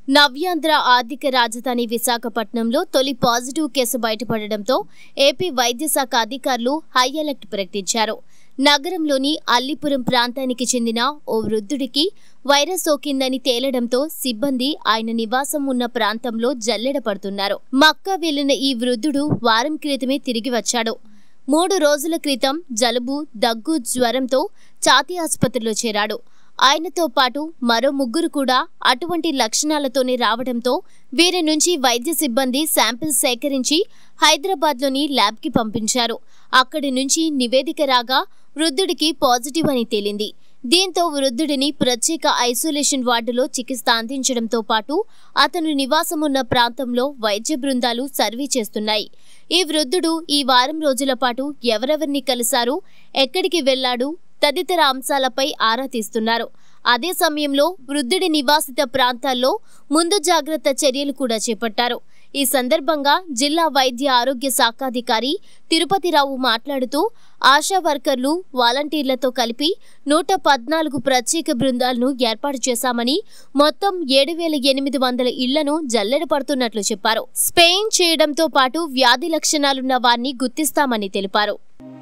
నవ్యాంధ్ర ఆర్థిక రాజధాని విశాఖపట్నంలో తొలి పాజిటివ్ కేసు బయటపడడంతో ఏపీ వైద్య శాఖ అధికారులు హై అలర్ట్ ప్రకటించారు నగరంలోని అల్లిపురం ప్రాంతానికి చెందిన ఓ వృద్ధుడికి వైరస్ సోకిందని తేలడంతో సిబ్బంది ఆయన నివాసం ఉన్న ప్రాంతంలో జల్లెడ పడుతున్నారు మక్కా వెళ్లిన ఈ వృద్ధుడు వారం క్రితమే తిరిగి వచ్చాడు మూడు రోజుల క్రితం జలుబు దగ్గు జ్వరంతో ఛాతీ ఆసుపత్రిలో చేరాడు ఆయనతో పాటు మరో ముగ్గురు కూడా అటువంటి లక్షణాలతోనే రావడంతో వీరి నుంచి వైద్య సిబ్బంది శాంపిల్స్ సేకరించి హైదరాబాద్లోని ల్యాబ్కి పంపించారు అక్కడి నుంచి నివేదిక రాగా వృద్ధుడికి పాజిటివ్ అని తేలింది దీంతో వృద్ధుడిని ప్రత్యేక ఐసోలేషన్ వార్డులో చికిత్స అందించడంతో పాటు అతను నివాసమున్న ప్రాంతంలో వైద్య బృందాలు సర్వే చేస్తున్నాయి ఈ వృద్ధుడు ఈ వారం రోజుల పాటు ఎవరెవరిని కలిశారు ఎక్కడికి వెళ్లాడు తదితర అంశాలపై ఆరా తీస్తున్నారు అదే సమయంలో వృద్ధుడి నివాసిత ప్రాంతాల్లో ముందు జాగ్రత్త చర్యలు కూడా చేపట్టారు ఈ సందర్భంగా జిల్లా వైద్య ఆరోగ్య శాఖాధికారి తిరుపతిరావు మాట్లాడుతూ ఆశా వర్కర్లు వాలంటీర్లతో కలిపి నూట పద్నాలుగు ప్రత్యేక బృందాలను ఏర్పాటు చేశామని మొత్తం ఏడు వేల ఎనిమిది వందల ఇళ్లను జల్లెడ పడుతున్నట్లు చెప్పారు స్పెయిన్ చేయడంతో పాటు వ్యాధి లక్షణాలున్న వారిని గుర్తిస్తామని తెలిపారు